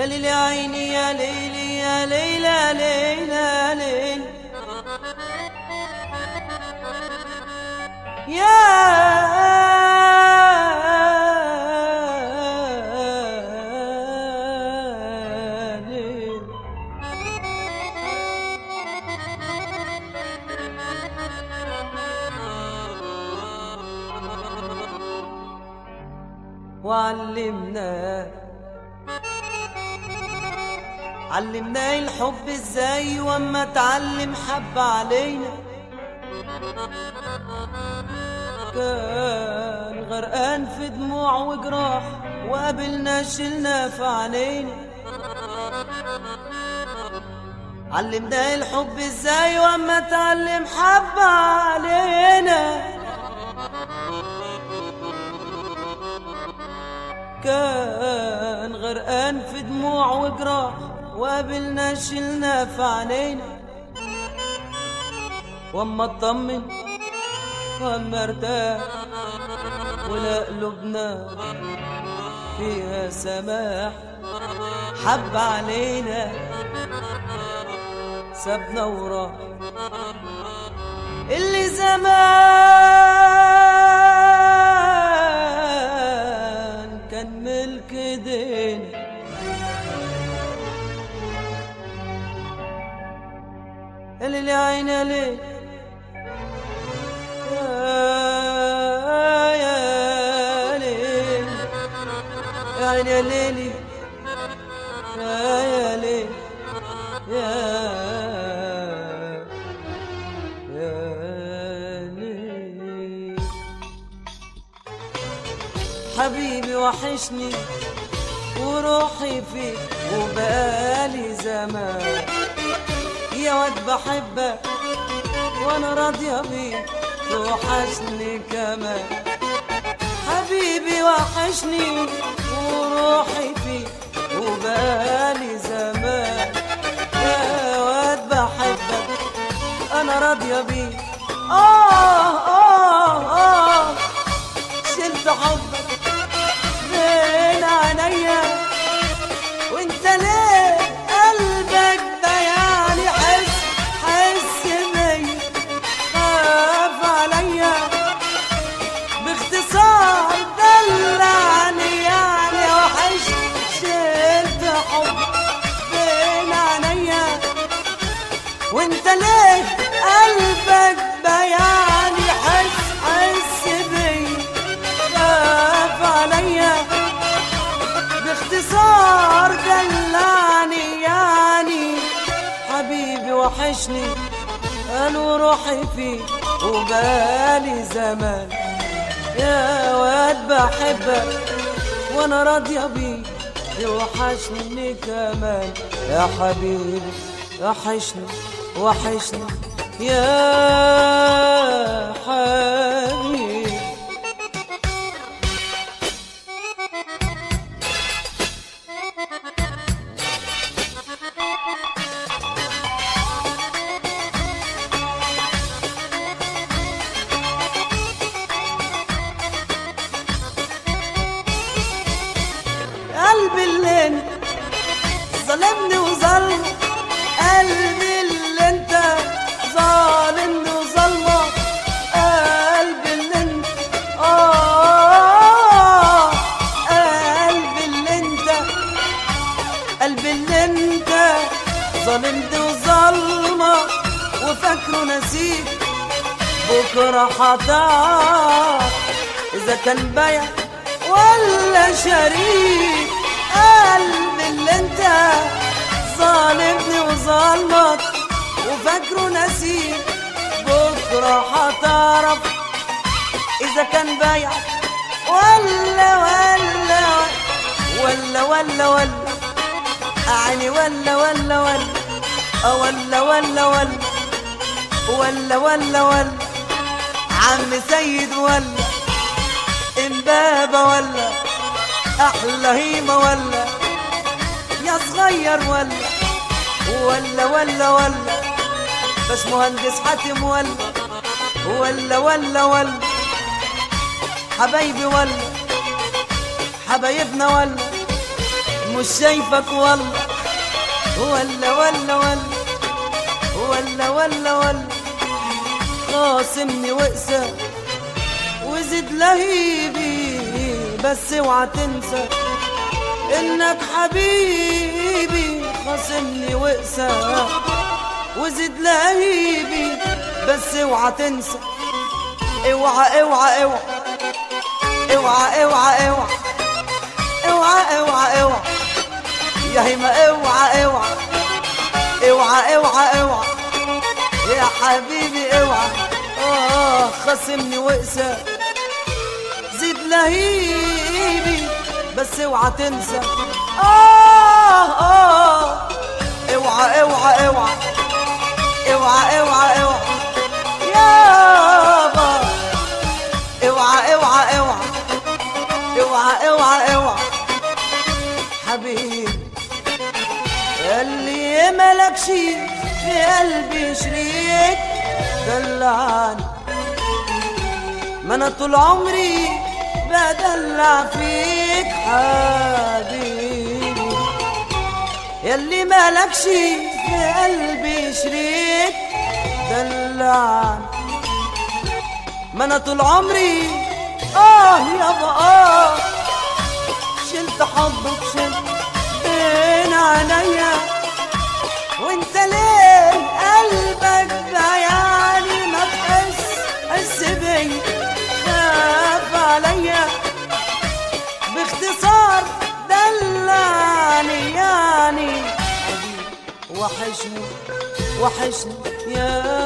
يا ليل يا عيني يا ليلي يا ليلى ليلى ليل يا ليل وعلمنا علمنا الحب ازاي واما اتعلم حب علينا كان غرقان في دموع وجراح وقابلنا شلنا في عينينا علمنا الحب ازاي واما اتعلم حب علينا كان غرقان في دموع وجراح وقابلنا شلنا في عينينا واما اطمن واما ارتاح ولا قلوبنا فيها سماح حب علينا سابنا وراح اللي زمان كان ملك ايدينا اللي لي عين يا ليل يا يا ليل يا عين يا ليلي يا يا ليل يا يا ليل حبيبي وحشني وروحي فيك وبقالي زمان يا واد بحبك وانا راضية بيك توحشني كمان حبيبي وحشني وروحي فيك وبقالي زمان يا واد بحبك انا راضية بيك اه اه اه شلت حبك بين عينيا وانت ليه قلبك بيعني حس حس بيا خاف عليا باختصار دلعني يعني وحش شلت حبك بين عينيا وانت ليه قلبك بيعني حس حس بيا خاف عليا باختصار دلعني يعني حبيبي وحشني قالوا روحي فيك وبالي زمان يا واد بحبك وانا راضية بيك يوحشني كمان يا حبيبي وحشني وحشني يا حبيبي قلبي اللي انت ظلمني وظلم قلبي اللي انت ظالمني وظلمه قلبي اللي انت اه قلبي اللي انت قلبي اللي انت ظالمني وظلمه وفاكره نسيت بكره هتعرف اذا كان بيع ولا شريك قلبي اللي انت ظالمني وظلمك وفاكره نسيت بكره هتعرف اذا كان بيع ولا ولا ولا ولا ولا اعني ولا ولا ولا أه ولا ولا ولا ولا ولا ولا عم سيد ولا امبابة ولا احلى هيمة ولا يا صغير ولا ولا ولا ولا بس مهندس حاتم ولا ولا ولا ولا حبايبي ولا حبايبنا ولا مش شايفك والله ولا ولا ولا ولا ولا ولا خاصمني وقسى وزد لهيبي بس اوعى تنسى انك حبيبي خاصمني وقسى وزد لهيبي بس اوعى تنسى اوعى اوعى اوعى اوعى اوعى اوعى اوعى اوعى اوعى يا هيما اوعى اوعى اوعى اوعى اوعى يا حبيبي اوعى اه خصمني وقسى زيد لهيبي بس اوعى تنسى اه اه اوعى اوعى اوعى اوعى اوعى اوعى يابا اوعى اوعى اوعى اوعى اوعى اوعى حبيبي اللي ملكش في قلبي شريك دلعني ما انا طول عمري بدلع فيك حبيبي يلي مالكش في قلبي شريك دلعني ما انا طول عمري اه يابا اه شلت حبك شلت بين عينيا وانت ليه قلبك بيعني ما تحس حس بيا خاف عليا باختصار دلعني يعني حبيبي وحشني وحشني يا